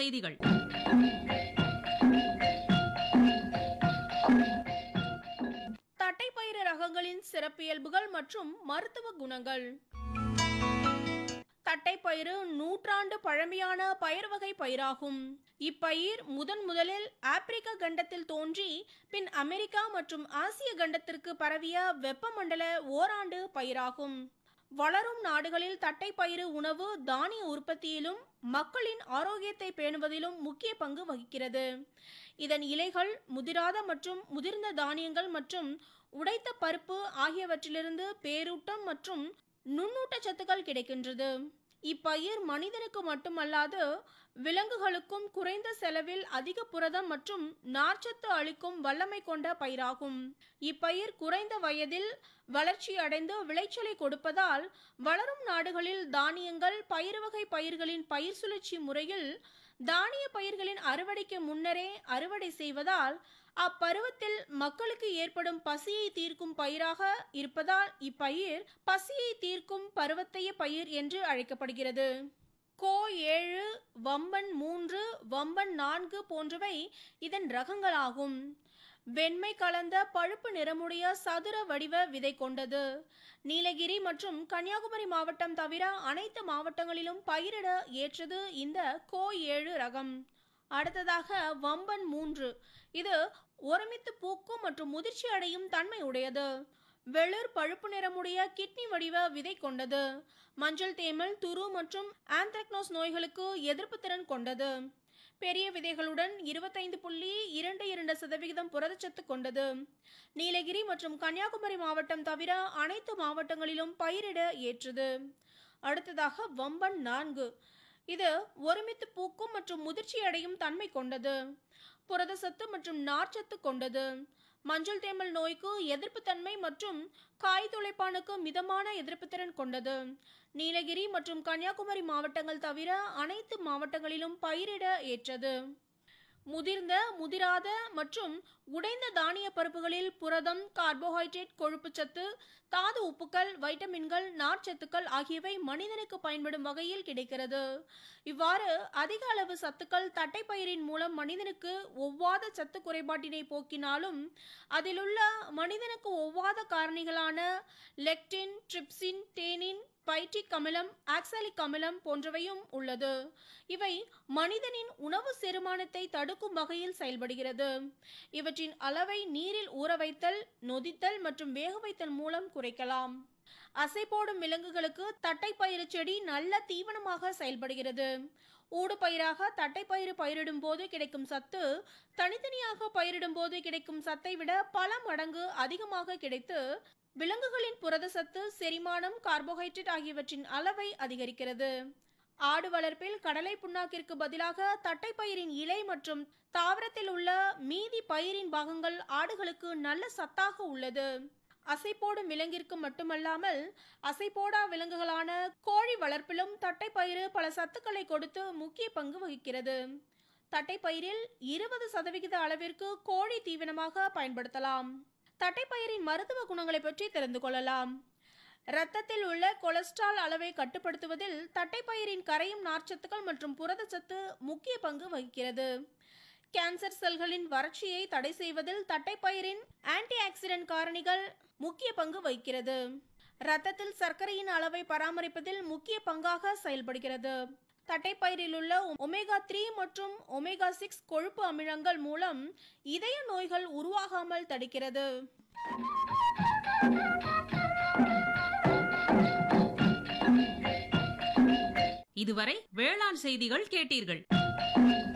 செய்திகள் தட்டைப்பயிறு ரகங்களின் சிறப்பியல்புகள் மற்றும் மருத்துவ குணங்கள் தட்டைப்பயிறு நூற்றாண்டு பழமையான பயிர் வகை பயிராகும் இப்பயிர் முதன் முதலில் ஆப்பிரிக்க கண்டத்தில் தோன்றி பின் அமெரிக்கா மற்றும் ஆசிய கண்டத்திற்கு பரவிய வெப்பமண்டல ஓராண்டு பயிராகும் வளரும் நாடுகளில் தட்டைப்பயிறு உணவு தானிய உற்பத்தியிலும் மக்களின் ஆரோக்கியத்தை பேணுவதிலும் முக்கிய பங்கு வகிக்கிறது இதன் இலைகள் முதிராத மற்றும் முதிர்ந்த தானியங்கள் மற்றும் உடைத்த பருப்பு ஆகியவற்றிலிருந்து பேரூட்டம் மற்றும் நுண்ணூட்டச்சத்துக்கள் கிடைக்கின்றது இப்பயிர் மனிதனுக்கு மட்டுமல்லாது விலங்குகளுக்கும் குறைந்த செலவில் அதிக புரதம் மற்றும் நார்ச்சத்து அளிக்கும் வல்லமை கொண்ட பயிராகும் இப்பயிர் குறைந்த வயதில் வளர்ச்சி அடைந்து விளைச்சலை கொடுப்பதால் வளரும் நாடுகளில் தானியங்கள் பயிர் வகை பயிர்களின் பயிர் சுழற்சி முறையில் தானிய பயிர்களின் அறுவடைக்கு முன்னரே அறுவடை செய்வதால் அப்பருவத்தில் மக்களுக்கு ஏற்படும் பசியை தீர்க்கும் பயிராக இருப்பதால் இப்பயிர் பசியை தீர்க்கும் பருவத்தைய பயிர் என்று அழைக்கப்படுகிறது கோ ஏழு வம்பன் மூன்று வம்பன் நான்கு போன்றவை இதன் ரகங்களாகும் வெண்மை கலந்த பழுப்பு நிறமுடைய சதுர வடிவ விதை கொண்டது நீலகிரி மற்றும் கன்னியாகுமரி மாவட்டம் தவிர அனைத்து மாவட்டங்களிலும் பயிரிட ஏற்றது இந்த கோ ஏழு ரகம் அடுத்ததாக வம்பன் மூன்று இது ஒருமித்து பூக்கும் மற்றும் முதிர்ச்சி அடையும் தன்மை உடையது வெளிர் பழுப்பு நிறமுடைய கிட்னி வடிவ விதை கொண்டது மஞ்சள் தேமல் துரு மற்றும் ஆந்த்ராக்னோஸ் நோய்களுக்கு எதிர்ப்பு திறன் கொண்டது பெரிய விதைகளுடன் இருபத்தைந்து புள்ளி இரண்டு இரண்டு சதவிகிதம் புரதச்சத்து கொண்டது நீலகிரி மற்றும் கன்னியாகுமரி மாவட்டம் தவிர அனைத்து மாவட்டங்களிலும் பயிரிட ஏற்றது அடுத்ததாக வம்பன் நான்கு இது ஒருமித்து பூக்கும் மற்றும் முதிர்ச்சி அடையும் தன்மை கொண்டது புரதசத்து மற்றும் நார்ச்சத்து கொண்டது மஞ்சள் தேமல் நோய்க்கு எதிர்ப்புத்தன்மை மற்றும் காய் துளைப்பானுக்கு மிதமான எதிர்ப்புத்திறன் கொண்டது நீலகிரி மற்றும் கன்னியாகுமரி மாவட்டங்கள் தவிர அனைத்து மாவட்டங்களிலும் பயிரிட ஏற்றது முதிர்ந்த முதிராத மற்றும் உடைந்த தானிய பருப்புகளில் புரதம் கார்போஹைட்ரேட் கொழுப்புச்சத்து தாது உப்புக்கள் வைட்டமின்கள் நார்ச்சத்துக்கள் ஆகியவை மனிதனுக்கு பயன்படும் வகையில் கிடைக்கிறது இவ்வாறு அதிக அளவு சத்துக்கள் தட்டைப்பயிரின் மூலம் மனிதனுக்கு ஒவ்வாத சத்து குறைபாட்டினை போக்கினாலும் அதிலுள்ள மனிதனுக்கு ஒவ்வாத காரணிகளான லெக்டின் ட்ரிப்சின் தேனின் பைட்டிக் அமிலம் ஆக்சாலிக் அமிலம் போன்றவையும் உள்ளது இவை மனிதனின் உணவு செரிமானத்தை தடுக்கும் வகையில் செயல்படுகிறது இவற்றின் அளவை நீரில் ஊற வைத்தல் நொதித்தல் மற்றும் வேக வைத்தல் மூலம் குறைக்கலாம் அசை போடும் விலங்குகளுக்கு தட்டைப்பயிறு செடி நல்ல தீவனமாக செயல்படுகிறது ஊடு பயிராக தட்டைப்பயிறு பயிரிடும் போது கிடைக்கும் சத்து தனித்தனியாக பயிரிடும் போது கிடைக்கும் சத்தை விட பல மடங்கு அதிகமாக கிடைத்து விலங்குகளின் புரத சத்து செரிமானம் கார்போஹைட்ரேட் ஆகியவற்றின் அளவை அதிகரிக்கிறது ஆடு வளர்ப்பில் கடலை புண்ணாக்கிற்கு பதிலாக தட்டைப்பயிரின் இலை மற்றும் தாவரத்தில் உள்ள மீதி பயிரின் பாகங்கள் ஆடுகளுக்கு நல்ல சத்தாக உள்ளது அசைப்போடும் விலங்கிற்கு மட்டுமல்லாமல் அசைப்போடா விலங்குகளான கோழி வளர்ப்பிலும் தட்டைப்பயிறு பல சத்துக்களை கொடுத்து முக்கிய பங்கு வகிக்கிறது தட்டைப்பயிரில் இருபது சதவிகித அளவிற்கு கோழி தீவனமாக பயன்படுத்தலாம் தட்டைப்பயிரின் மருத்துவ குணங்களை பற்றி தெரிந்து கொள்ளலாம் இரத்தத்தில் உள்ள கொலஸ்ட்ரால் அளவை கட்டுப்படுத்துவதில் தட்டைப்பயிரின் கரையும் நார்ச்சத்துக்கள் மற்றும் புரதச்சத்து முக்கிய பங்கு வகிக்கிறது கேன்சர் செல்களின் வறட்சியை தடை செய்வதில் தட்டைப்பயிரின் ஆன்டி ஆக்சிடென்ட் காரணிகள் முக்கிய பங்கு வகிக்கிறது இரத்தத்தில் சர்க்கரையின் அளவை பராமரிப்பதில் முக்கிய பங்காக செயல்படுகிறது தட்டைப்பயிரில் உள்ள ஒமேகா த்ரீ மற்றும் ஒமேகா சிக்ஸ் கொழுப்பு அமிலங்கள் மூலம் இதய நோய்கள் உருவாகாமல் தடுக்கிறது இதுவரை வேளாண் செய்திகள் கேட்டீர்கள்